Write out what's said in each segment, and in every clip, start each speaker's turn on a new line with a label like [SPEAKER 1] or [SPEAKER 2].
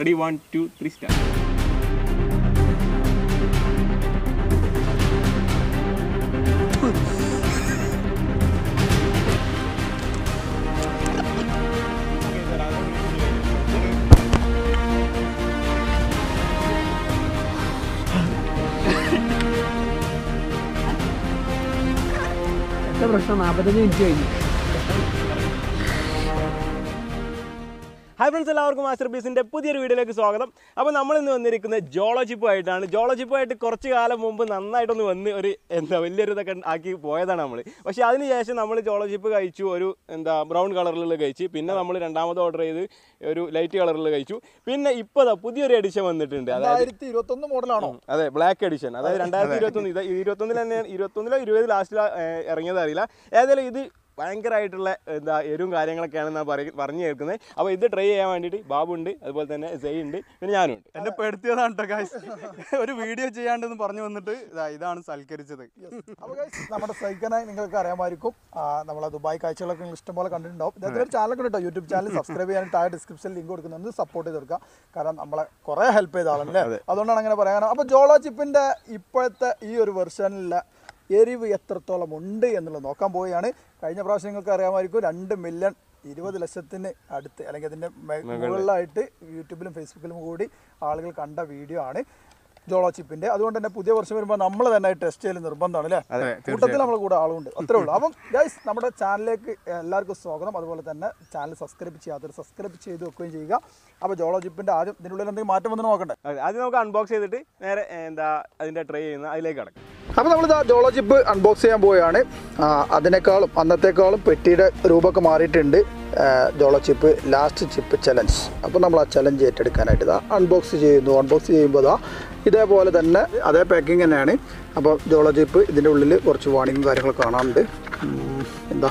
[SPEAKER 1] Ready one two three star
[SPEAKER 2] എന്താ പ്രശ്നം നാൽപ്പത്തഞ്ച് മിനിറ്റ് കഴിഞ്ഞു
[SPEAKER 1] ഹായ് ഫ്രണ്ട്സ് എല്ലാവർക്കും മാസ്റ്റർ പീസിൻ്റെ പുതിയൊരു വീഡിയോയിലേക്ക് സ്വാഗതം അപ്പോൾ നമ്മൾ ഇന്ന് വന്നിരിക്കുന്നത് ജോളജിപ്പ് ആയിട്ടാണ് ജോളജിപ്പ് ആയിട്ട് കുറച്ച് കാലം മുമ്പ് നന്നായിട്ടൊന്ന് വന്ന് ഒരു എന്താ വലിയൊരു ഇതൊക്കെ ആക്കി പോയതാണ് നമ്മൾ പക്ഷേ അതിന് ശേഷം നമ്മൾ ജോളജിപ്പ് കഴിച്ചു ഒരു എന്താ ബ്രൗൺ കളറിലുള്ള കഴിച്ച് പിന്നെ നമ്മൾ രണ്ടാമത് ഓർഡർ ചെയ്ത് ഒരു ലൈറ്റ് കളറിൽ കഴിച്ചു പിന്നെ ഇപ്പോൾ ദാ പുതിയൊരു എഡിഷൻ വന്നിട്ടുണ്ട് അതായത്
[SPEAKER 3] രണ്ടായിരത്തി ഇരുപത്തി ഒന്ന് മോഡലാണോ
[SPEAKER 1] അതെ ബ്ലാക്ക് എഡിഷൻ അതായത് രണ്ടായിരത്തി ഇരുപത്തൊന്ന് ഇത് ഇരുപത്തൊന്നിൽ തന്നെ ഇരുപത്തൊന്നിലോ ഇരുപത് ലാസ്റ്റിൽ ഇറങ്ങിയത് അറിയില്ല ഏതായാലും ഇത് ഭയങ്കരമായിട്ടുള്ള എന്താ എരിവും കാര്യങ്ങളൊക്കെയാണ് ഞാൻ പറയ പറഞ്ഞു കേൾക്കുന്നത് അപ്പോൾ ഇത് ട്രൈ ചെയ്യാൻ വേണ്ടിയിട്ട് ബാബു ഉണ്ട് അതുപോലെ തന്നെ സെയ് ഉണ്ട് പിന്നെ ഞാനും ഉണ്ട്
[SPEAKER 4] എന്നെ പെടുത്തിയതാണ് കേട്ടോ ഗായ്സ് ഒരു വീഡിയോ ചെയ്യാണ്ടെന്ന് പറഞ്ഞു വന്നിട്ട് ഇതാ ഇതാണ് സൽക്കരിച്ചത്
[SPEAKER 3] അപ്പോൾ guys, നമ്മുടെ സൈക്കനായി നിങ്ങൾക്ക് അറിയാമായിരിക്കും ആ, നമ്മളെ ദുബായ് കാഴ്ചകളൊക്കെ നിങ്ങൾ ഇഷ്ടംപോലെ കണ്ടിട്ടുണ്ടാവും ഇദ്ദേഹത്തിന് ഒരു ചാനൽ കേട്ടോ യൂട്യൂബ് ചാനൽ സബ്സ്ക്രൈബ് ചെയ്യാൻ താഴെ ഡിസ്ക്രിപ്ഷനിൽ ലിങ്ക് കൊടുക്കുന്നുണ്ട് സപ്പോർട്ട് ചെയ്ത് കൊടുക്കുക കാരണം നമ്മളെ കുറേ ഹെൽപ്പ് ചെയ്ത ആളല്ലേ അതുകൊണ്ടാണ് അങ്ങനെ പറയാൻ അപ്പോൾ ജോളോ ചിപ്പിൻ്റെ ഇപ്പോഴത്തെ ഈ ഒരു വെർഷനിലെ എരിവ് എത്രത്തോളം ഉണ്ട് എന്നുള്ളത് നോക്കാൻ പോവുകയാണ് കഴിഞ്ഞ പ്രാവശ്യം നിങ്ങൾക്ക് അറിയാമായിരിക്കും രണ്ട് മില്യൺ ഇരുപത് ലക്ഷത്തിന് അടുത്ത് അല്ലെങ്കിൽ അതിൻ്റെ മുകളിലായിട്ട് യൂട്യൂബിലും ഫേസ്ബുക്കിലും കൂടി ആളുകൾ കണ്ട വീഡിയോ ആണ് ജോളോ ചിപ്പിന്റെ അതുകൊണ്ട് തന്നെ പുതിയ വർഷം വരുമ്പോൾ നമ്മൾ തന്നെ ടെസ്റ്റ് ചെയ്യൽ നിർബന്ധമാണ് അല്ലേ കൂട്ടത്തിൽ നമ്മളെ കൂടെ ആളുണ്ട് അത്രേ ഉള്ളൂ അപ്പം ഗൈസ് നമ്മുടെ ചാനലിലേക്ക് എല്ലാവർക്കും സ്വാഗതം അതുപോലെ തന്നെ ചാനൽ സബ്സ്ക്രൈബ് ചെയ്യാത്തവർ സബ്സ്ക്രൈബ് ചെയ്ത് വെക്കുകയും ചെയ്യുക അപ്പോൾ ജോളോ ചിപ്പിന്റെ ആദ്യം ഇതിനുള്ളിൽ എന്തെങ്കിലും മാറ്റം വന്ന് നോക്കണ്ടേ
[SPEAKER 1] അതെ, ആദ്യം നമുക്ക് അൺബോക്സ് ചെയ്തിട്ട് നേരെ ഏ, എന്താ അതിൻ്റെ ട്രൈ ചെയ്യുന്ന അതിലേക്ക് കിടക്കും
[SPEAKER 3] അപ്പോൾ നമ്മൾ ജോളോ ചിപ്പ് അൺബോക്സ് ചെയ്യാൻ പോവുകയാണ് ആ, അതിനേക്കാളും അന്നത്തേക്കാളും പെട്ടിയുടെ രൂപമൊക്കെ മാറിയിട്ടുണ്ട് ആ, Jolo chip last chip challenge അപ്പോൾ നമ്മൾ ആ ചലഞ്ച് ഏറ്റെടുക്കാനായിട്ട് ഇതാ അൺബോക്സ് ചെയ്യുന്നു അൺബോക്സ് ചെയ്യുമ്പോൾ ഇതാ ഇതേപോലെ തന്നെ അതേ പാക്കിംഗ് തന്നെയാണ് അപ്പോൾ ജോളോ ചിപ്പ് ഇതിൻ്റെ ഉള്ളിൽ കുറച്ച് വാണിങ്ങും കാര്യങ്ങളൊക്കെ കാണാനുണ്ട് ഉം, എന്താ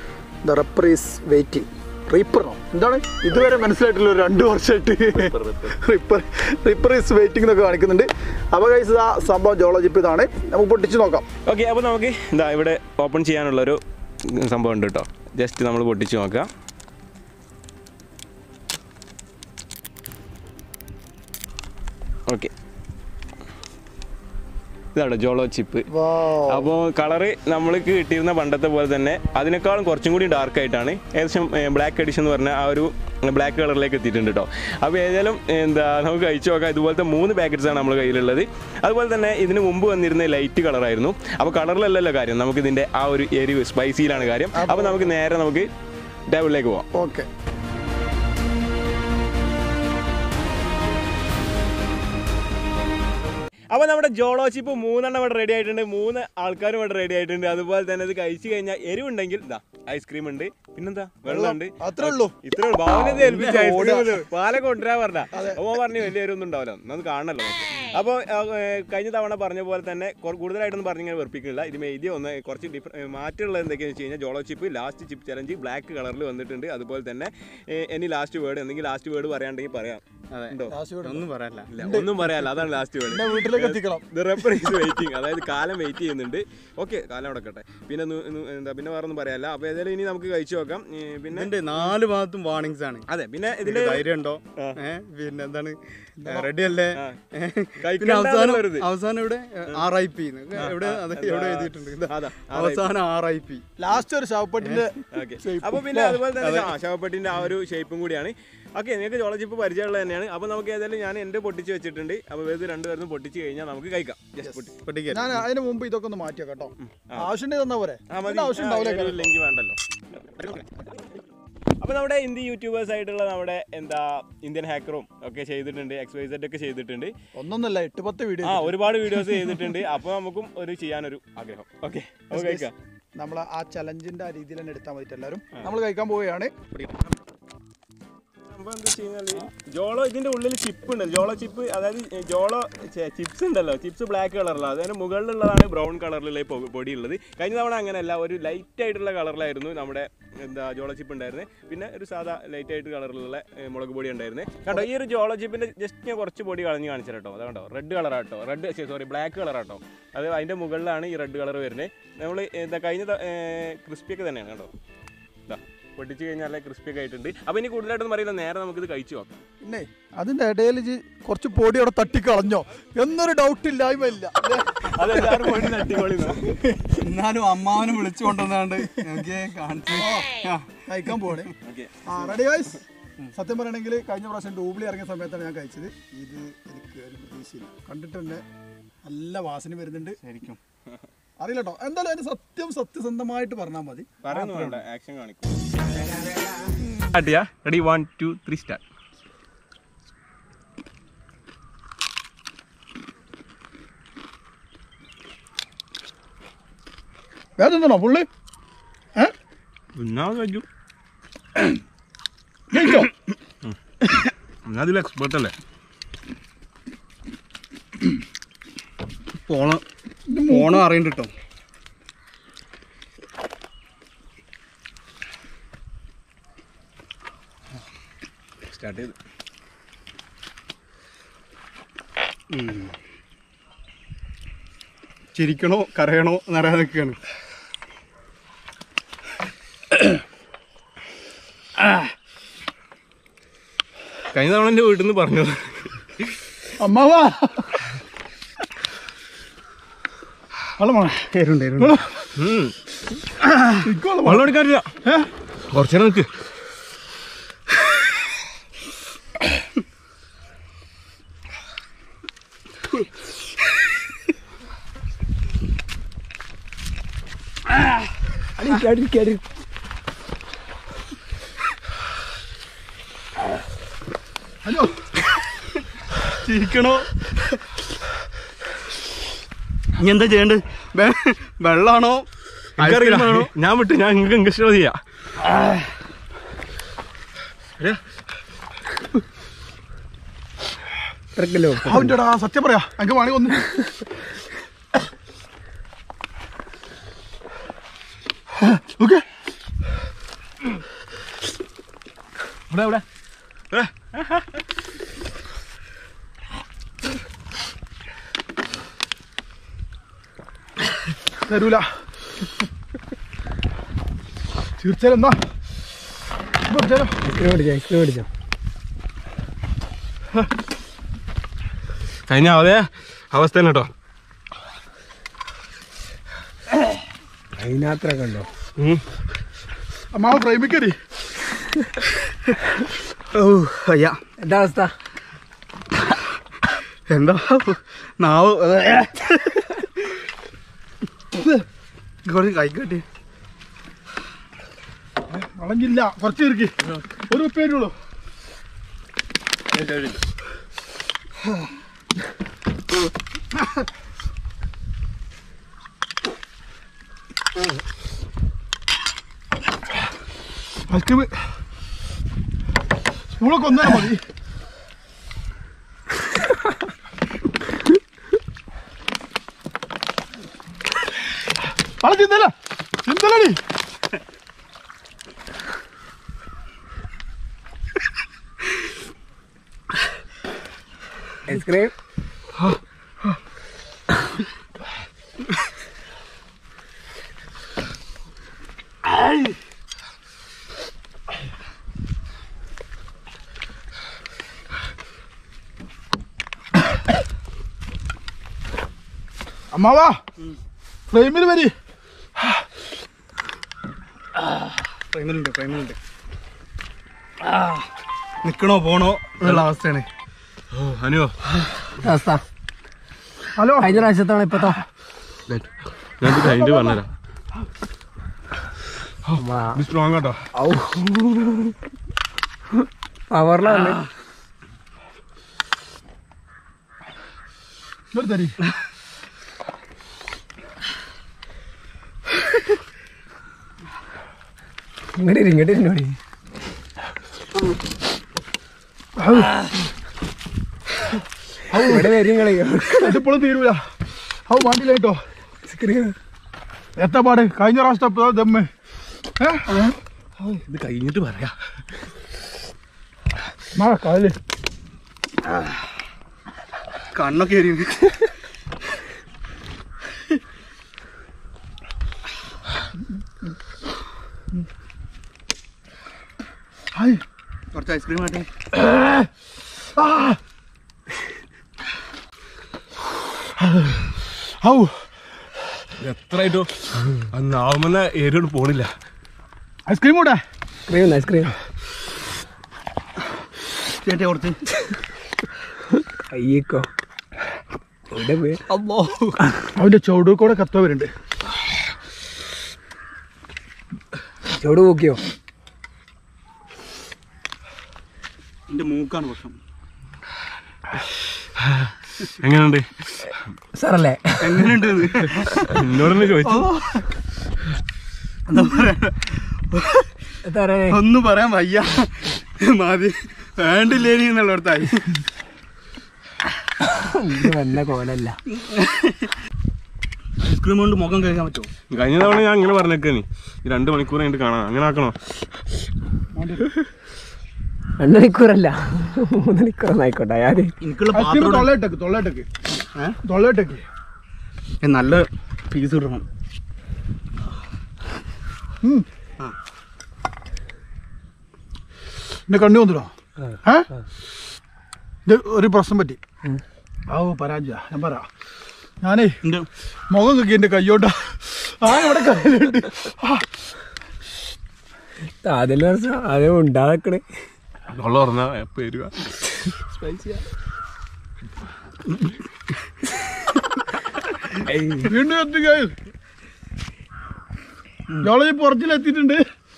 [SPEAKER 3] ദ റെപ്രീസ് വെയിറ്റിംഗ് റീപ്പറോ എന്താണ് ഇതുവരെ മനസ്സിലായിട്ടില്ല ഒരു രണ്ട് വർഷമായിട്ട് റിപ്പർ റിപ്പർ ഈസ് വെയിറ്റിംഗ് എന്നൊക്കെ കാണിക്കുന്നുണ്ട് അപ്പോൾ കൈസ് ആ സംഭവം ജോളോ ജിപ്പ് ഇതാണ് നമുക്ക് പൊട്ടിച്ച് നോക്കാം
[SPEAKER 1] ഓക്കെ അപ്പോൾ നമുക്ക് എന്താ ഇവിടെ ഓപ്പൺ ചെയ്യാനുള്ളൊരു സംഭവം ഉണ്ട് കേട്ടോ ജസ്റ്റ് നമ്മൾ പൊട്ടിച്ച് നോക്കാം ഓക്കെ ഇതാണ് ജോളോ ചിപ്പ് അപ്പോൾ കളറ് നമ്മൾക്ക് കിട്ടിയിരുന്ന പണ്ടത്തെ പോലെ തന്നെ അതിനേക്കാളും കുറച്ചും കൂടി ഡാർക്ക് ആയിട്ടാണ് ഏകദേശം ബ്ലാക്ക് എഡിഷൻ എന്ന് പറഞ്ഞാൽ ആ ഒരു ബ്ലാക്ക് കളറിലേക്ക് എത്തിയിട്ടുണ്ട് കേട്ടോ അപ്പോൾ ഏതായാലും എന്താ നമുക്ക് കഴിച്ചു നോക്കാം ഇതുപോലത്തെ മൂന്ന് പാക്കറ്റ്സ് ആണ് നമ്മൾ കയ്യിലുള്ളത് അതുപോലെ തന്നെ ഇതിന് മുമ്പ് വന്നിരുന്ന ലൈറ്റ് കളറായിരുന്നു അപ്പോൾ കളറിലല്ലല്ലോ കാര്യം നമുക്ക് ഇതിൻ്റെ ആ ഒരു എരിവ് സ്പൈസിയിലാണ് കാര്യം അപ്പോൾ നമുക്ക് നേരെ നമുക്ക് ടേബിളിലേക്ക് പോവാം
[SPEAKER 3] ഓക്കെ
[SPEAKER 1] അപ്പോൾ നമ്മുടെ ജോളോ ചിപ്പ് മൂന്നെണ്ണം ഇവിടെ റെഡി ആയിട്ടുണ്ട് മൂന്ന് ആൾക്കാരും ഇവിടെ റെഡി ആയിട്ടുണ്ട് അതുപോലെ തന്നെ ഇത് കഴിച്ചു കഴിഞ്ഞാൽ എരിവുണ്ടെങ്കിൽ ഇതാ ഐസ്ക്രീം ഉണ്ട് പിന്നെന്താ വെള്ളമുണ്ട്
[SPEAKER 3] അത്രേ ഉള്ളൂ
[SPEAKER 1] ഇത്രേ ഉള്ളൂ ഭാവനത് ഏൽപ്പിച്ച ഐസ്ക്രീം പാല കൊണ്ടുവരാൻ പറഞ്ഞ അപ്പൊ പറഞ്ഞു വലിയ എരിവൊന്നും ഉണ്ടാവില്ല ഒന്നും കാണണല്ലോ അപ്പോൾ കഴിഞ്ഞ തവണ പറഞ്ഞ പോലെ തന്നെ കുറ- കൂടുതലായിട്ടൊന്നും പറഞ്ഞിങ്ങനെ വെറുപ്പിക്കുന്നില്ല ഇത് എഴുതിയ ഒന്ന് കുറച്ച് ഡിഫറ മാറ്റമുള്ളത് എന്തൊക്കെയാണെന്ന് വെച്ച് കഴിഞ്ഞാൽ Jolo chip last chip challenge black കളറിൽ വന്നിട്ടുണ്ട് അതുപോലെ തന്നെ ഏ, ഇനി ലാസ്റ്റ് വേർഡ് എന്തെങ്കിലും ലാസ്റ്റ് വേർഡ് പറയാണ്ടെങ്കിൽ പറയാം
[SPEAKER 4] അതെ
[SPEAKER 1] ഉണ്ടോ
[SPEAKER 4] ഒന്നും പറയാനില്ല
[SPEAKER 1] ഇല്ല ഒന്നും പറയാല്ല അതാണ് ലാസ്റ്റ് വേർഡ്
[SPEAKER 3] എന്നെ വീട്ടിലേക്ക് എത്തിക്കണം
[SPEAKER 1] ദ റെഫർ ഈസ് വെയിറ്റിംഗ് അതായത് കാലം വെയിറ്റ് ചെയ്യുന്നുണ്ട് ഓക്കെ കാലം അടക്കട്ടെ പിന്നെ ന്നു- ന്നു- എന്താ പിന്നെ വേറെ ഒന്നും പറയാല്ല അപ്പോൾ ഏതായാലും ഇനി നമുക്ക് കഴിച്ചു നോക്കാം ഏ, പിന്നെ
[SPEAKER 4] ഇതിന്റെ നാല് ഭാഗത്തും വാർണിംഗ്സ് ആണ്
[SPEAKER 1] അതെ പിന്നെ
[SPEAKER 4] ഇതിന്റെ
[SPEAKER 1] ഇതിന്റെ
[SPEAKER 4] ധൈര്യം ഉണ്ടോ ഏഹ് പിന്നെ എന്താണ് റെഡി അല്ലേ
[SPEAKER 1] ആ.
[SPEAKER 4] ഏ?
[SPEAKER 1] കഴിക്കണ്ട
[SPEAKER 4] പിന്നെ അവസാനം
[SPEAKER 1] എന്നുള്ളൊരിത്.
[SPEAKER 4] അവസാനം ഇവിടെ ആർ ഐ പി എവിടെ അത് എവിടെ എഴുതിയിട്ടുണ്ട് ഇതാ.
[SPEAKER 1] അതാ,
[SPEAKER 4] അവസാനം ആർ ഐ പി
[SPEAKER 3] ലാസ്റ്റ് ഒരു ശവപ്പെട്ടിന്റെ
[SPEAKER 1] ഓക്കെ അപ്പോൾ പിന്നെ അതുപോലെ തന്നെ ആ ശവപ്പെട്ടിന്റെ ആ ഒരു ഷേപ്പും കൂടിയാണ് ഓക്കെ നിങ്ങൾക്ക് ജോളജിപ്പ് പരിചയമുള്ളത് തന്നെയാണ് അപ്പോൾ നമുക്ക് ഏതായാലും ഞാൻ എൻ്റെ പൊട്ടിച്ച് വെച്ചിട്ടുണ്ട് അപ്പോൾ ഇത് രണ്ടുപേരും പൊട്ടിച്ച് കഴിഞ്ഞാൽ നമുക്ക് കഴിക്കാം ജസ്റ്റ് പൊട്ടി
[SPEAKER 4] പൊട്ടിക്കൽ
[SPEAKER 3] ഞാൻ അതിന് മുമ്പ് ഇതൊക്കെ ഒന്ന് മാറ്റിയോ കേട്ടോ ആവശ്യമുണ്ടെങ്കിൽ തന്നാ പോരെ
[SPEAKER 1] ആ മതി
[SPEAKER 3] ഇതിന്റെ ആവശ്യം ഉണ്ടാവില്ല
[SPEAKER 1] ആ, ഇല്ലെങ്കിൽ വേണ്ടല്ലോ അപ്പോൾ നമ്മുടെ ഇന്ത്യ യൂട്യൂബേഴ്സ് ആയിട്ടുള്ള നമ്മുടെ എന്താ ഇന്ത്യൻ ഹാക്കറും ഒക്കെ ചെയ്തിട്ടുണ്ട് എക്സ് വൈ സെഡ് ഒക്കെ ചെയ്തിട്ടുണ്ട്
[SPEAKER 3] ഒന്നൊന്നല്ല എട്ട് പത്ത് വീഡിയോ
[SPEAKER 1] ആ ഒരുപാട് വീഡിയോസ് ചെയ്തിട്ടുണ്ട് അപ്പോൾ നമുക്കും ഒരു ചെയ്യാനൊരു ആഗ്രഹം ഓക്കെ നമുക്ക് കഴിക്കാം
[SPEAKER 3] നമ്മൾ ആ ചലഞ്ചിന്റെ ആ രീതിയിൽ തന്നെ എടുത്താൽ മതി എല്ലാവരും നമ്മൾ കഴിക്കാൻ പോവുകയാണ്
[SPEAKER 1] സംഭവം എന്താ വെച്ച് കഴിഞ്ഞാല് ജോളോ ഇതിന്റെ ഉള്ളിൽ ചിപ്പ് ഉണ്ട് ജോളോ ചിപ്പ് അതായത് ജോളോ ചിപ്സ് ഉണ്ടല്ലോ ചിപ്സ് ബ്ലാക്ക് കളറിലാണ് അതിന് മുകളിലുള്ളതാണ് ബ്രൗൺ കളറിലുള്ള ഈ പൊ- പൊടി ഉള്ളത് കഴിഞ്ഞ തവണ അങ്ങനെയല്ല ഒരു ലൈറ്റ് ആയിട്ടുള്ള കളറിലായിരുന്നു നമ്മുടെ എന്താ ജോളോ ചിപ്പ് ഉണ്ടായിരുന്നത് പിന്നെ ഒരു സാധാ ലൈറ്റ് ആയിട്ട് കളറിലുള്ള ഏ, മുളക് പൊടി ഉണ്ടായിരുന്നത് കണ്ടോ ഈ ഒരു ജോളോ ചിപ്പിന്റെ ജസ്റ്റ് ഞാൻ കുറച്ച് പൊടി കളഞ്ഞ് കാണിച്ചു കേട്ടോ അത് കണ്ടോ റെഡ് കളറാട്ടോ റെഡ് സോറി ബ്ലാക്ക് കളറാട്ടോ അത് അതിന്റെ മുകളിലാണ് ഈ റെഡ് കളർ വരുന്നത് നമ്മൾ എന്താ കഴിഞ്ഞ ക്രിസ്പിയൊക്കെ തന്നെയാണ് കേട്ടോ ഇതാ പൊട്ടിച്ച് കഴിഞ്ഞാൽ നല്ല ക്രിസ്പി ഒക്കെ ആയിട്ടുണ്ട് അപ്പോൾ ഇനി കൂടുതലായിട്ടൊന്നും പറയില്ല നേരെ നമുക്കിത് കഴിച്ചു നോക്കാം
[SPEAKER 3] പിന്നെ അതിന്റെ ഇടയിൽ ഇജ്ജ് കുറച്ച് പൊടി അവിടെ തട്ടിക്കളഞ്ഞോ എന്നൊരു ഡൗട്ട് ഇല്ലായ്മയില്ല അല്ലേ?
[SPEAKER 1] അതെല്ലാവരും പോയിട്ട് തട്ടിക്കോളി
[SPEAKER 4] എന്നാലും അമ്മാവനെ വിളിച്ചു കൊണ്ടുവന്നാണ്ട് എനിക്ക് കാണിച്ചു ആ,
[SPEAKER 3] കഴിക്കാൻ പോണേ ആ റെഡി വൈസ് സത്യം പറയണമെങ്കിൽ കഴിഞ്ഞ പ്രാവശ്യം ഡൂബ്ലി ഇറങ്ങിയ സമയത്താണ് ഞാൻ കഴിച്ചത് ഇത് എനിക്ക് ഒരു പ്രതീക്ഷയില്ല കണ്ടിട്ട് തന്നെ നല്ല വാസന വരുന്നുണ്ട്
[SPEAKER 4] ശരിക്കും
[SPEAKER 3] അറിയില്ല കേട്ടോ എന്തായാലും അതിന് സത്യം സത്യസന്ധമായിട്ട് പറഞ്ഞാൽ മതി
[SPEAKER 1] പറയുന്നു വേണ്ട ആക്ഷൻ കാണിക്കും സ്റ്റാർട്ട് ചെയ്യാം ready one two three start
[SPEAKER 3] വേറെ എന്താണോ പുള്ളി ഏ
[SPEAKER 1] എന്നാ കഴിച്ചു
[SPEAKER 3] ജയിച്ചോ
[SPEAKER 1] എന്നാ അതിൽ എക്സ്പേർട്ട് അല്ലേ
[SPEAKER 4] പോണം പോണം അറിയണ്ട കേട്ടോ
[SPEAKER 1] സ്റ്റാർട്ട് ചെയ്ത്
[SPEAKER 4] ചിരിക്കണോ കരയണോ എന്നറിയാതെ നിൽക്കുകയാണ്
[SPEAKER 1] കഴിഞ്ഞ തവണ എൻ്റെ വീട്ടിൽ നിന്ന് പറഞ്ഞത്
[SPEAKER 3] അമ്മാവാ വെള്ളം വേണം
[SPEAKER 4] എരുണ്ട് എരുണ്ട്
[SPEAKER 3] ഇക്കോളം
[SPEAKER 1] വെള്ളം എടുക്കാറില്ല കുറച്ചു നേരം നിൽക്ക്
[SPEAKER 2] അടിക്ക് അടിക്ക് അടി
[SPEAKER 3] ഹലോ
[SPEAKER 4] ചിരിക്കണോ ഇനി എന്താ ചെയ്യണ്ടത് വെ- വെള്ളാണോ
[SPEAKER 1] എനിക്കറിയില്ല
[SPEAKER 4] ice cream ആണോ?
[SPEAKER 1] ഞാൻ വിട്ടു ഞാൻ നിങ്ങൾക്ക് ഇഷ്ടം ചെയ്യാം
[SPEAKER 2] ഇറക്കല്ലോ
[SPEAKER 3] അവൻ്റെടാ സത്യം പറയാ എനിക്ക് വേണമെങ്കിൽ ഒന്ന് ഓക്കെ
[SPEAKER 1] ഇവിടെ ഇവിടെ
[SPEAKER 3] തരൂല തീർച്ചയായും എന്നാ ഇപ്പൊ പിടിച്ചാലോ?
[SPEAKER 2] ഐസ്ക്രീം മേടിച്ചോ ഐസ്ക്രീം മേടിച്ചോ
[SPEAKER 1] കഴിഞ്ഞ അതേ അവസ്ഥ തന്നെ കേട്ടോ
[SPEAKER 2] അതിനകത്തൊക്കെ ഉണ്ടോ
[SPEAKER 3] അമ്മാവ പ്രേമിക്കരി
[SPEAKER 4] ഓ അയ്യ
[SPEAKER 2] എന്താ അവസ്ഥ
[SPEAKER 4] എന്താ നാവ് കുറച്ച് കൈക്കട്ടി
[SPEAKER 3] വളഞ്ഞില്ല കുറച്ച് ഇരിക്കി ഒരു ഉപ്പേരുള്ളൂ ഐസ്ക്രീം സ്പൂളൊക്കെ ഒന്നാ മതി വള ചിന്തല ചിന്തലടി
[SPEAKER 2] ഐസ്ക്രീം
[SPEAKER 3] അമ്മാവാ ഫ്രെയിമിൽ വരി
[SPEAKER 4] പ്രൈമലുണ്ട് പ്രൈമലുണ്ട് നിക്കണോ പോണോ എന്നുള്ള അവസ്ഥയാണ്
[SPEAKER 1] ഓ അനുവോ
[SPEAKER 2] അവസ്ഥ
[SPEAKER 3] ഹലോ
[SPEAKER 2] കഴിഞ്ഞ പ്രാവശ്യത്താണ് ഇപ്പത്തോ
[SPEAKER 1] ഞാൻ കഴിഞ്ഞിട്ട് പറഞ്ഞുതരാം സ്ട്രോങ് കേട്ടോ
[SPEAKER 2] പവറിലാണ്
[SPEAKER 3] ഇങ്ങോട്ട് തരി
[SPEAKER 2] ഇങ്ങോട്ട് ഇരി, ഇങ്ങോട്ട് ഇരുന്നോടി ഇവിടെ വരും കളി
[SPEAKER 3] ഇതിപ്പോഴും തീരൂല ഔ മാണ്ടില്ല കേട്ടോ
[SPEAKER 2] ഐസ്ക്രീം
[SPEAKER 3] എത്ര പാട് കഴിഞ്ഞ പ്രാവശ്യത്തെ ഇപ്പൊ ദമ്മ് ഏ
[SPEAKER 1] ഇത് കഴിഞ്ഞിട്ട് പറയാ
[SPEAKER 3] മാ കാല്
[SPEAKER 4] കണ്ണൊക്കെ എരിയുന്നു
[SPEAKER 3] ഹായ്
[SPEAKER 4] കുറച്ച് ഐസ്ക്രീം ആട്ടെ
[SPEAKER 3] ഔ
[SPEAKER 1] എത്രയായിട്ടോ നാവുമെന്ന ഏരിയോട് പോണില്ല
[SPEAKER 3] ഐസ്ക്രീം കൂടെ
[SPEAKER 2] ഐസ്ക്രീം ഐസ്ക്രീം
[SPEAKER 4] ചേട്ടാ കുറച്ച്
[SPEAKER 2] അയ്യക്കോ ഇവിടെ പോയി
[SPEAKER 4] അമ്മോ
[SPEAKER 3] അവന്റെ ചുവട് കൂടെ കത്ത വരുന്നുണ്ട്
[SPEAKER 2] ചോട് പോക്കിയോ
[SPEAKER 4] എൻ്റെ മൂക്കാണ് പ്രശ്നം
[SPEAKER 1] എങ്ങനെയുണ്ട്
[SPEAKER 2] സാറല്ലേ
[SPEAKER 4] എങ്ങനെയുണ്ട് ഇത്?
[SPEAKER 1] എന്നോടന്നെ ചോദിച്ചു
[SPEAKER 4] എന്താ പറയാ
[SPEAKER 2] എന്താ പറയാ
[SPEAKER 4] ഒന്നും പറയാൻ വയ്യ മതി വേണ്ടില്ലേനി എന്നുള്ളിടത്തായി
[SPEAKER 2] ഇത് വന്ന കോലല്ല
[SPEAKER 4] ഐസ്ക്രീം കൊണ്ട് മുഖം കഴിക്കാൻ പറ്റുമോ
[SPEAKER 1] കഴിഞ്ഞ തവണ ഞാൻ അങ്ങനെ പറഞ്ഞേക്കാ നീ ഈ രണ്ട് മണിക്കൂർ കഴിഞ്ഞിട്ട് കാണാം അങ്ങനെ ആക്കണോ
[SPEAKER 2] രണ്ട് മണിക്കൂറല്ല മൂന്ന് മണിക്കൂറൊന്നും ആയിക്കോട്ടെ ആര്
[SPEAKER 4] എനിക്കുള്ള
[SPEAKER 3] ഐസ്ക്രീം
[SPEAKER 4] പാത്രം
[SPEAKER 3] തൊള്ളയിട്ടേക്ക് തൊള്ളയിട്ടേക്ക്
[SPEAKER 4] ഏ?
[SPEAKER 3] തൊള്ളയിട്ടേക്ക്
[SPEAKER 4] ഏ, നല്ല പീസ് ഇടണം ആ.
[SPEAKER 3] എന്റെ കണ്ണു വന്നിടോ ഏ ഇത് ഒരു പ്രശ്നം പറ്റി ആ പരാജയ ഞാൻ പറ ഞാനേ
[SPEAKER 4] എൻ്റെ
[SPEAKER 3] മുഖം കക്കി എന്റെ കയ്യോണ്ട ആ ഇവിടെ കയ്യിലുണ്ട് ആ,
[SPEAKER 2] അതിൽ അത് ഉണ്ടാക്കണേ
[SPEAKER 1] വെള്ളം തുറന്നാ എപ്പോ വരിക
[SPEAKER 3] വീണ്ടും എത്തിക്കാ ഞങ്ങള് ഈ പുറത്തിലെത്തിയിട്ടുണ്ട്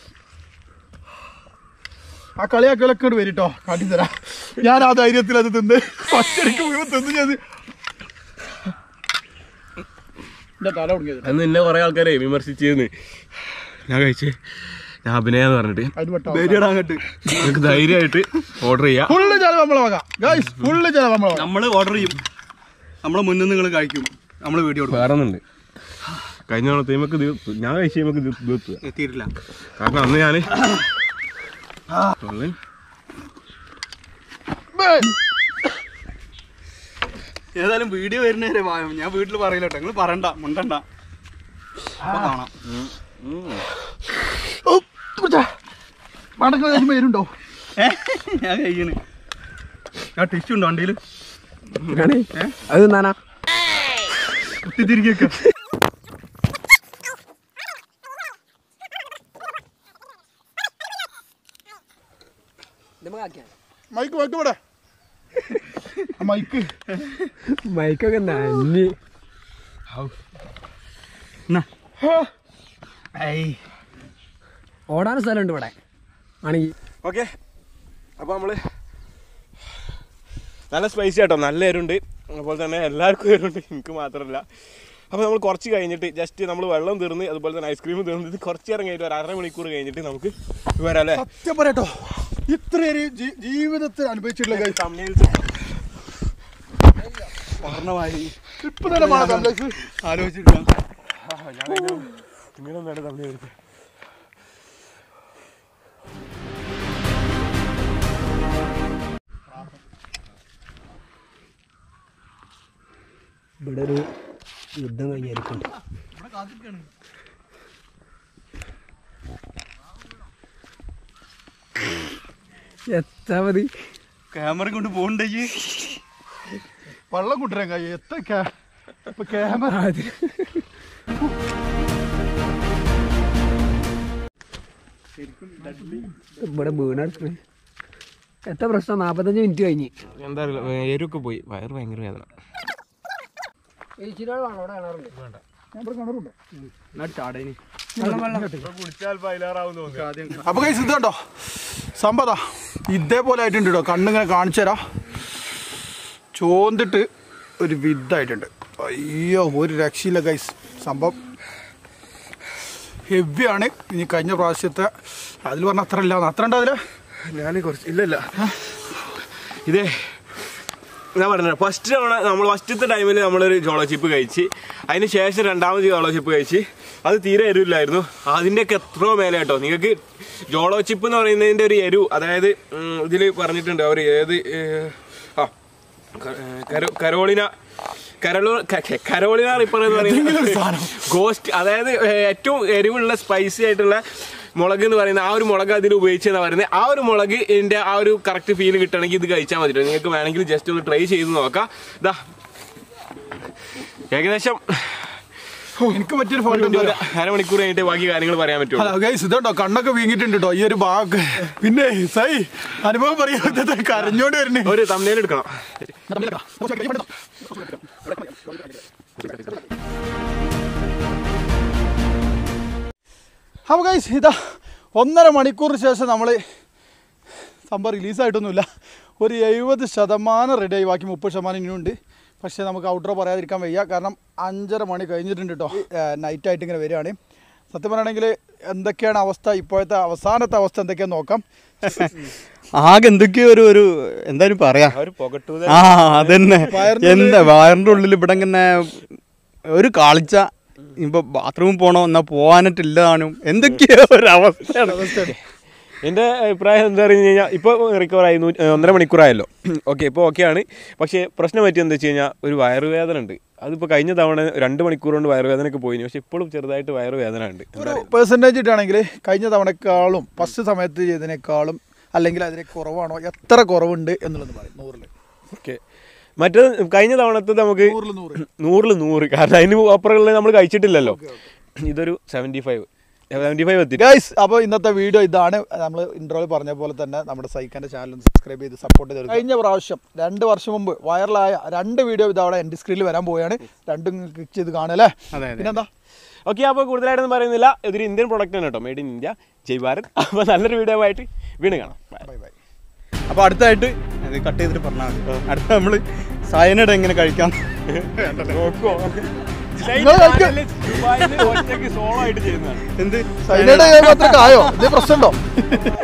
[SPEAKER 3] ആ കളിയാക്കലൊക്കെ ഇങ്ങോട്ട് വരിട്ടോ കാട്ടിത്തരാം ഞാൻ ആ ധൈര്യത്തിൽ അത് തിന്ന് ഒറ്റയ്ക്ക് മുഴുവൻ തിന്ന് ഞാൻ എന്റെ തല ഉടങ്ങിയത്
[SPEAKER 1] അന്ന് എന്നെ കുറെ ആൾക്കാരെ വിമർശിച്ചിരുന്നു ഞാൻ കഴിച്ച് ഞാൻ അഭിനയാന്ന് പറഞ്ഞിട്ട്
[SPEAKER 3] അത് പെട്ടോ
[SPEAKER 4] ബരിയടാ അങ്ങോട്ട്
[SPEAKER 1] നിങ്ങൾക്ക് ധൈര്യമായിട്ട് ഓർഡർ ചെയ്യാം
[SPEAKER 3] ഫുള്ള് ചെലവ് നമ്മളെ വക ഗൈസ് ഫുള്ള് ചെലവ് നമ്മളെ വക
[SPEAKER 4] നമ്മൾ ഓർഡർ ചെയ്യും നമ്മളെ മുന്നിൽ നിങ്ങൾ കഴിക്കും നമ്മൾ വീഡിയോ കൊടുക്കും
[SPEAKER 1] വേറെ ഒന്നുണ്ട് കഴിഞ്ഞ തവണ തീമക്ക് ഞാൻ കഴിച്ച് നമുക്ക് തീർത്തുക
[SPEAKER 4] എത്തിയിട്ടില്ല
[SPEAKER 1] കാരണം അന്ന് ഞാൻ
[SPEAKER 4] ഏതായാലും വീഡിയോ വരുന്നവരെ വായം ഞാൻ വീട്ടിൽ പറയില്ല കേട്ടോ നിങ്ങൾ പറയണ്ട മുണ്ടണ്ട അപ്പൊ കാണാം
[SPEAKER 3] മടങ്ങ കഴിയുമ്പോ വരുണ്ടോ
[SPEAKER 4] ഏ? ഞാൻ കഴിക്കണ് ഞാൻ ടിഷ്യൂ ഉണ്ടോ വണ്ടിയിൽ
[SPEAKER 2] അത് തിന്നാനാ
[SPEAKER 4] കുത്തിത്തിരിക്കൊക്കെ
[SPEAKER 3] മൈക്ക് മൈക്ക് ഇവിടെ ആ മൈക്ക്
[SPEAKER 2] മൈക്കൊക്കെ നന്ദി ഓടാൻ സ്ഥലമുണ്ട് ഇവിടെ ആണെങ്കിൽ
[SPEAKER 1] ഓക്കെ അപ്പോൾ നമ്മൾ നല്ല സ്പൈസി ആട്ടോ നല്ല എരുണ്ട് അതുപോലെ തന്നെ എല്ലാവർക്കും എരുണ്ട് എനിക്ക് മാത്രമല്ല അപ്പോൾ നമ്മൾ കുറച്ച് കഴിഞ്ഞിട്ട് ജസ്റ്റ് നമ്മൾ വെള്ളം തീർന്ന് അതുപോലെ തന്നെ ഐസ്ക്രീം തീർന്ന് ഇത് കുറച്ച് നേരം കഴിഞ്ഞിട്ട് ഒരു അര മണിക്കൂർ കഴിഞ്ഞിട്ട് നമുക്ക് വരാം അല്ലേ
[SPEAKER 3] സത്യം പറയട്ടോ ഇത്രയൊരു ജീ- ജീവിതത്തിൽ അനുഭവിച്ചിട്ടുള്ള guys.
[SPEAKER 4] പൂർണ്ണമായി
[SPEAKER 3] ഇപ്പൊ തന്നെ മഴ കംപ്ലൈസ്
[SPEAKER 4] ആലോചിച്ചിട്ടില്ല
[SPEAKER 1] ഇങ്ങനെ ഒന്നാണ് തമ്മിൽ വരുന്നത്
[SPEAKER 2] ഇവിടെ ഒരു യുദ്ധം കഴിഞ്ഞായിരിക്കും എത്താ മതി
[SPEAKER 4] ക്യാമറ കൊണ്ട് പോകണ്ടേ
[SPEAKER 3] വെള്ളം കൂട്ടുരാൻ കഴിയും എത്ര ക്യാ- ഇപ്പൊ ക്യാമറ
[SPEAKER 2] ഇവിടെ വീണെടുക്കണേ എത്ര പ്രശ്നം നാപ്പത്തഞ്ച് മിനിറ്റ് കഴിഞ്ഞ്
[SPEAKER 1] എന്താ അറിയില്ല എരുക്കെ പോയി വയറ് ഭയങ്കര വേദന
[SPEAKER 4] ചാടേനി
[SPEAKER 1] കുടിച്ചാൽ പതിനാറാവും തോന്നുന്നു
[SPEAKER 3] അപ്പൊ കൈ ഇതുണ്ടോ സംഭവ ഇതേപോലെ ആയിട്ടുണ്ട് കേട്ടോ കണ്ണിങ്ങനെ കാണിച്ചു തരാം ചോന്നിട്ട് ഒരു വിധായിട്ടുണ്ട് അയ്യോ ഒരു രക്ഷയില്ല ഗൈസ് സംഭവം ഹെവിയാണ് ഇനി കഴിഞ്ഞ പ്രാവശ്യത്തെ അതിൽ പറഞ്ഞ അത്ര ഇല്ല അത്ര ഉണ്ടോ അതില്
[SPEAKER 1] ഞാൻ കുറച്ച് ഇല്ല ഇല്ല ഇതേ ഞാൻ പറഞ്ഞത് ഫസ്റ്റ് തവണ നമ്മൾ ഫസ്റ്റത്തെ ടൈമിൽ നമ്മളൊരു ജോളോ ചിപ്പ് കഴിച്ച് അതിന് ശേഷം രണ്ടാമത് ജോളോ ചിപ്പ് കഴിച്ച് അത് തീരെ എരിവില്ലായിരുന്നു അതിൻ്റെയൊക്കെ എത്രയോ മേലെ കേട്ടോ നിങ്ങൾക്ക് ജോളോ ചിപ്പ് എന്ന് പറയുന്നതിൻ്റെ ഒരു എരിവ് അതായത് ഇതിൽ പറഞ്ഞിട്ടുണ്ട് അവർ ഏത് ഏഹ്, ആ ക- ഏഹ്, കരോ- കരോളിന കരളോ ക- ക- കരോളിന റിപ്പർ എന്ന് പറയുന്നത് ഗോസ്റ്റ് അതായത് ഏഹ്, ഏറ്റവും എരിവുള്ള സ്പൈസി ആയിട്ടുള്ള മുളക് എന്ന് പറയുന്ന ആ ഒരു മുളക് അതിൽ ഉപയോഗിച്ചെന്ന് പറയുന്നത് ആ ഒരു മുളക് ഇതിന്റെ ആ ഒരു കറക്റ്റ് ഫീൽ കിട്ടണമെങ്കിൽ ഇത് കഴിച്ചാൽ മതി ട്ടോ. നിങ്ങൾക്ക് വേണമെങ്കിൽ ജസ്റ്റ് ഒന്ന് ട്രൈ ചെയ്ത് നോക്കാം ഇതാ ഏകദേശം
[SPEAKER 3] എനിക്ക് പറ്റിയൊരു ഫോട്ടോ
[SPEAKER 1] ഒരു അരമണിക്കൂർ കഴിഞ്ഞിട്ട് ബാക്കി കാര്യങ്ങൾ പറയാൻ പറ്റുള്ളൂ
[SPEAKER 3] ഹലോ ഗൈസ് ഇതുണ്ടോ കണ്ണൊക്കെ വീങ്ങിയിട്ടുണ്ട് കേട്ടോ ഈ ഒരു ഭാഗം പിന്നെ സൈ അനുഭവം പറയാ കരഞ്ഞോണ്ട് വരുന്നേ
[SPEAKER 1] ഒരു തമ്മിൽ എടുക്കണം
[SPEAKER 3] അപ്പോൾ ഗൈസ് ഇതാ ഒന്നര മണിക്കൂറിന് ശേഷം നമ്മൾ സംഭവം റിലീസായിട്ടൊന്നുമില്ല ഒരു എഴുപത് ശതമാനം റെഡി ആയി ബാക്കി മുപ്പത് ശതമാനം ഇനിയുണ്ട് പക്ഷേ നമുക്ക് ഔട്ട്ഡോർ പറയാതിരിക്കാൻ വയ്യ കാരണം അഞ്ചര മണി കഴിഞ്ഞിട്ടുണ്ട് കേട്ടോ നൈറ്റായിട്ട് ഇങ്ങനെ വരികയാണ് സത്യം പറയുകയാണെങ്കിൽ എന്തൊക്കെയാണ് അവസ്ഥ ഇപ്പോഴത്തെ അവസാനത്തെ അവസ്ഥ എന്തൊക്കെയാന്ന് നോക്കാം
[SPEAKER 4] ആകെ എന്തൊക്കെയോ ഒരു ഒരു എന്തായാലും പറയാ
[SPEAKER 1] ഒരു പുകട്ടൂത
[SPEAKER 4] ആ അതന്നെ എന്താ വയറിന്റെ ഉള്ളിൽ ഇവിടെ ഇങ്ങനെ ഒരു കാളിച്ച ഇപ്പൊ ബാത്റൂമിൽ പോണോ എന്നാ പോവാനായിട്ടില്ലാനും എന്തൊക്കെയോ ഒരു അവസ്ഥയാണ്
[SPEAKER 1] എൻ്റെ അഭിപ്രായം എന്താ പറഞ്ഞു കഴിഞ്ഞാൽ ഇപ്പോൾ റിക്കവർ ആയി നൂ- ഒന്നര മണിക്കൂറായല്ലോ ഓക്കെ ഇപ്പോൾ ഓക്കെയാണ് പക്ഷേ പ്രശ്നം പറ്റി എന്താ വെച്ച് കഴിഞ്ഞാൽ ഒരു വയറുവേദന ഉണ്ട് അതിപ്പോൾ കഴിഞ്ഞ തവണ രണ്ട് മണിക്കൂർ കൊണ്ട് വയറുവേദനയൊക്കെ പോയിന് പക്ഷേ ഇപ്പോഴും ചെറുതായിട്ട് വയറുവേദന ഉണ്ട്
[SPEAKER 3] ഒരു പെർസെൻറ്റേജ് ഇട്ടാണെങ്കിൽ കഴിഞ്ഞ തവണക്കാളും ഫസ്റ്റ് സമയത്ത് ചെയ്തതിനേക്കാളും അല്ലെങ്കിൽ അതിന് കുറവാണോ എത്ര കുറവുണ്ട് എന്നുള്ളത് പറയും നൂറിൽ
[SPEAKER 1] ഓക്കെ മറ്റേത് കഴിഞ്ഞ തവണത്തെ നമുക്ക്
[SPEAKER 3] നൂറിൽ നൂറ്
[SPEAKER 1] നൂറിൽ നൂറ് കാരണം അതിന് അപ്പുറമുള്ള നമ്മൾ കഴിച്ചിട്ടില്ലല്ലോ ഇതൊരു സെവൻറ്റി ഫൈവ് സെവൻറ്റി ഫൈവ് എത്തി
[SPEAKER 3] ഗൈസ് അപ്പോൾ ഇന്നത്തെ വീഡിയോ ഇതാണ് നമ്മൾ ഇൻട്രോയിൽ പറഞ്ഞ പോലെ തന്നെ നമ്മുടെ സൈക്കാൻ്റെ ചാനൽ സബ്സ്ക്രൈബ് ചെയ്ത് സപ്പോർട്ട് ചെയ്ത് കഴിഞ്ഞ പ്രാവശ്യം രണ്ട് വർഷം മുമ്പ് വൈറലായ രണ്ട് വീഡിയോ ഇതവിടെ എൻ്റെ സ്ക്രീനിൽ വരാൻ പോവുകയാണ് രണ്ടും ക്ലിക്ക് ചെയ്ത് കാണുമല്ലേ
[SPEAKER 4] അതെ, അതെ.
[SPEAKER 3] പിന്നെന്താ
[SPEAKER 1] ഓക്കെ അപ്പോൾ കൂടുതലായിട്ടൊന്നും പറയുന്നില്ല ഇതൊരു ഇന്ത്യൻ പ്രൊഡക്റ്റ് ആണ് കേട്ടോ മെയ്ഡ് ഇൻ ഇന്ത്യ ജയ് ഭാരത് അപ്പോൾ നല്ലൊരു വീഡിയോ ആയിട്ട് വീണ്ടും കാണാം Bye.
[SPEAKER 3] ബൈ ബൈ
[SPEAKER 4] അപ്പൊ അടുത്തായിട്ട് അത് കട്ട് ചെയ്തിട്ട് പറഞ്ഞാൽ മതി അടുത്ത നമ്മള് സയനഡ് എങ്ങനെ കഴിക്കാം
[SPEAKER 1] നോക്കുവോ?
[SPEAKER 3] നിങ്ങൾ കഴിക്ക്.
[SPEAKER 1] ദുബായില് ഒറ്റയ്ക്ക് സോളോ ആയിട്ട് ചെയ്യുന്നതാണ്
[SPEAKER 4] എന്ത്
[SPEAKER 3] സൈനയുടെ മാത്രമേ ആയോ ഇത് പ്രശ്നമുണ്ടോ